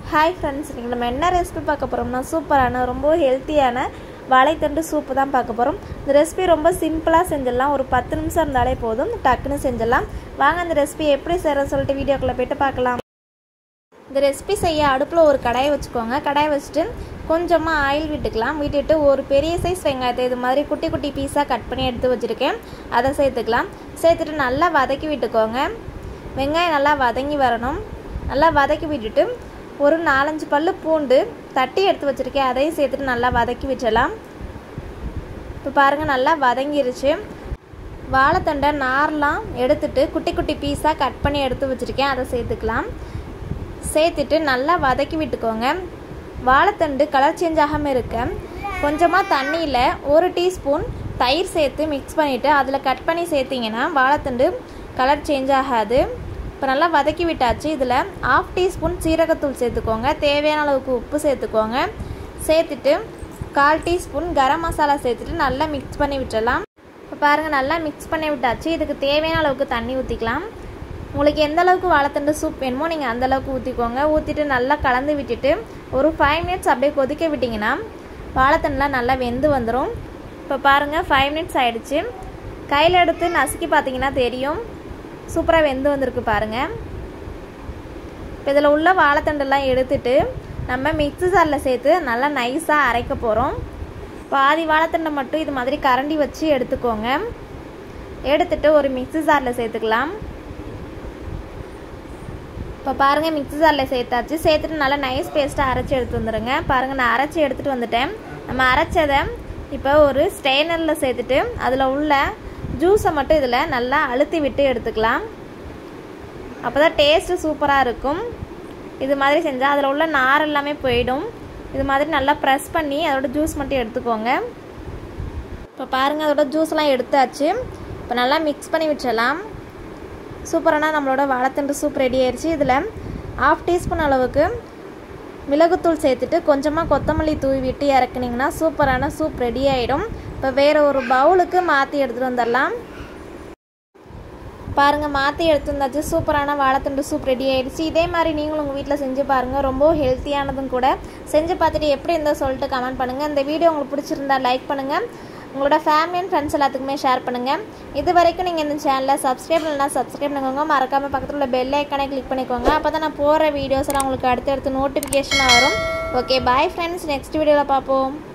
hi friends இன்றைக்கி நம்ம என்ன ரெசிபி பார்க்க போகிறோம்னா சூப்பரான ரொம்ப ஹெல்த்தியான வாழைத்தண்டு சூப்பு தான் பார்க்க போகிறோம் இந்த ரெசிபி ரொம்ப சிம்பிளாக செஞ்சிடலாம் ஒரு பத்து நிமிஷம் இருந்தாலே போதும் டக்குன்னு செஞ்சிடலாம் வாங்க இந்த ரெசிபி எப்படி செய்கிறேன்னு சொல்லிட்டு வீடியோக்குள்ளே போய்ட்டு பார்க்கலாம் இந்த ரெசிபி செய்ய அடுப்பில் ஒரு கடாயை வச்சுக்கோங்க கடாயை வச்சுட்டு கொஞ்சமாக ஆயில் விட்டுக்கலாம் விட்டுட்டு ஒரு பெரிய சைஸ் வெங்காயத்தை இது மாதிரி குட்டி குட்டி பீஸாக கட் பண்ணி எடுத்து வச்சுருக்கேன் அதை சேர்த்துக்கலாம் சேர்த்துட்டு நல்லா வதக்கி விட்டுக்கோங்க வெங்காயம் நல்லா வதங்கி வரணும் நல்லா வதக்கி விட்டுட்டு ஒரு நாலஞ்சு பல் பூண்டு தட்டி எடுத்து வச்சுருக்கேன் அதையும் சேர்த்துட்டு நல்லா வதக்கி விட்டுடலாம் இப்போ பாருங்கள் நல்லா வதங்கிருச்சு வாழைத்தண்டை நார்லாம் எடுத்துட்டு குட்டி குட்டி பீஸாக கட் பண்ணி எடுத்து வச்சுருக்கேன் அதை சேர்த்துக்கலாம் சேர்த்துட்டு நல்லா வதக்கி விட்டுக்கோங்க வாழைத்தண்டு கலர் சேஞ்ச் ஆகாமல் இருக்க கொஞ்சமாக தண்ணியில் ஒரு டீஸ்பூன் தயிர் சேர்த்து மிக்ஸ் பண்ணிவிட்டு அதில் கட் பண்ணி சேர்த்திங்கன்னா வாழைத்தண்டு கலர் சேஞ்ச் ஆகாது இப்போ நல்லா வதக்கி விட்டாச்சு இதில் ஆஃப் டீஸ்பூன் சீரகத்தூள் சேர்த்துக்கோங்க தேவையான அளவுக்கு உப்பு சேர்த்துக்கோங்க சேர்த்துட்டு கால் டீஸ்பூன் கரம் மசாலா சேர்த்துட்டு நல்லா மிக்ஸ் பண்ணி விட்டுடலாம் இப்போ பாருங்கள் நல்லா மிக்ஸ் பண்ணி விட்டாச்சு இதுக்கு தேவையான அளவுக்கு தண்ணி ஊற்றிக்கலாம் உங்களுக்கு எந்த அளவுக்கு வாழைத்தண்டு சூப் வேணுமோ நீங்கள் அந்த அளவுக்கு ஊற்றிக்கோங்க ஊற்றிட்டு நல்லா கலந்து விட்டுட்டு ஒரு ஃபைவ் மினிட்ஸ் அப்படியே கொதிக்க விட்டிங்கன்னா வாழைத்தண்டுலாம் நல்லா வெந்து வந்துடும் இப்போ பாருங்கள் ஃபைவ் மினிட்ஸ் ஆகிடுச்சு கையில் எடுத்து நசுக்கி பார்த்தீங்கன்னா தெரியும் சூப்பராக வெந்து வந்திருக்கு பாருங்கள் இப்போ இதில் உள்ள வாழைத்தண்டெல்லாம் எடுத்துட்டு நம்ம மிக்ஸி ஜாரில் சேர்த்து நல்லா நைஸாக அரைக்க போகிறோம் பாதி வாழைத்தண்டை மட்டும் இது மாதிரி கரண்டி வச்சு எடுத்துக்கோங்க எடுத்துட்டு ஒரு மிக்ஸி ஜாரில் சேர்த்துக்கலாம் இப்போ பாருங்கள் மிக்ஸி ஜாரில் சேர்த்தாச்சு சேர்த்துட்டு நல்லா நைஸ் பேஸ்ட்டாக அரைச்சி எடுத்து வந்துடுங்க பாருங்கள் நான் அரைச்சி எடுத்துகிட்டு வந்துட்டேன் நம்ம அரைச்சதை இப்போ ஒரு ஸ்ட்ரெயினரில் சேர்த்துட்டு அதில் உள்ள ஜூஸை மட்டும் இதில் நல்லா அழுத்தி விட்டு எடுத்துக்கலாம் அப்போ தான் டேஸ்ட்டு சூப்பராக இருக்கும் இது மாதிரி செஞ்சால் அதில் உள்ள நார் எல்லாமே போயிடும் இது மாதிரி நல்லா ப்ரெஸ் பண்ணி அதோட ஜூஸ் மட்டும் எடுத்துக்கோங்க இப்போ பாருங்கள் அதோட ஜூஸ்லாம் எடுத்தாச்சு இப்போ நல்லா மிக்ஸ் பண்ணி விட்டுறலாம் சூப்பரான நம்மளோட வாழைத்தண்டு சூப் ரெடி ஆயிடுச்சு இதில் ஆஃப் டீஸ்பூன் அளவுக்கு மிளகுத்தூள் சேர்த்துட்டு கொஞ்சமாக கொத்தமல்லி தூவி விட்டு இறக்குனிங்கன்னா சூப்பரான சூப் ரெடி ஆகிடும் இப்போ வேறு ஒரு பவுலுக்கு மாற்றி எடுத்துகிட்டு வந்துடலாம் பாருங்கள் மாற்றி எடுத்து வந்தாச்சு சூப்பரான வாழைத்தண்டு சூப் ரெடி ஆகிடுச்சு இதே மாதிரி நீங்களும் உங்கள் வீட்டில் செஞ்சு பாருங்கள் ரொம்ப ஹெல்த்தியானதும் கூட செஞ்சு பார்த்துட்டு எப்படி இருந்தால் சொல்லிட்டு கமெண்ட் பண்ணுங்கள் இந்த வீடியோ உங்களுக்கு பிடிச்சிருந்தா லைக் பண்ணுங்கள் உங்களோட ஃபேமிலி அண்ட் ஃப்ரெண்ட்ஸ் எல்லாத்துக்குமே ஷேர் பண்ணுங்கள் இது வரைக்கும் நீங்கள் இந்த சேனலை சப்ஸ்கிரைப் பண்ணலாம் சப்ஸ்கிரைப் பண்ணிக்கோங்க மறக்காமல் பக்கத்தில் உள்ள பெல் ஐக்கானை கிளிக் பண்ணிக்கோங்க அப்போ தான் நான் போகிற வீடியோஸ் எல்லாம் உங்களுக்கு அடுத்தடுத்து நோட்டிஃபிகேஷனாக வரும் ஓகே பாய் ஃப்ரெண்ட்ஸ் நெக்ஸ்ட் வீடியோவில் பார்ப்போம்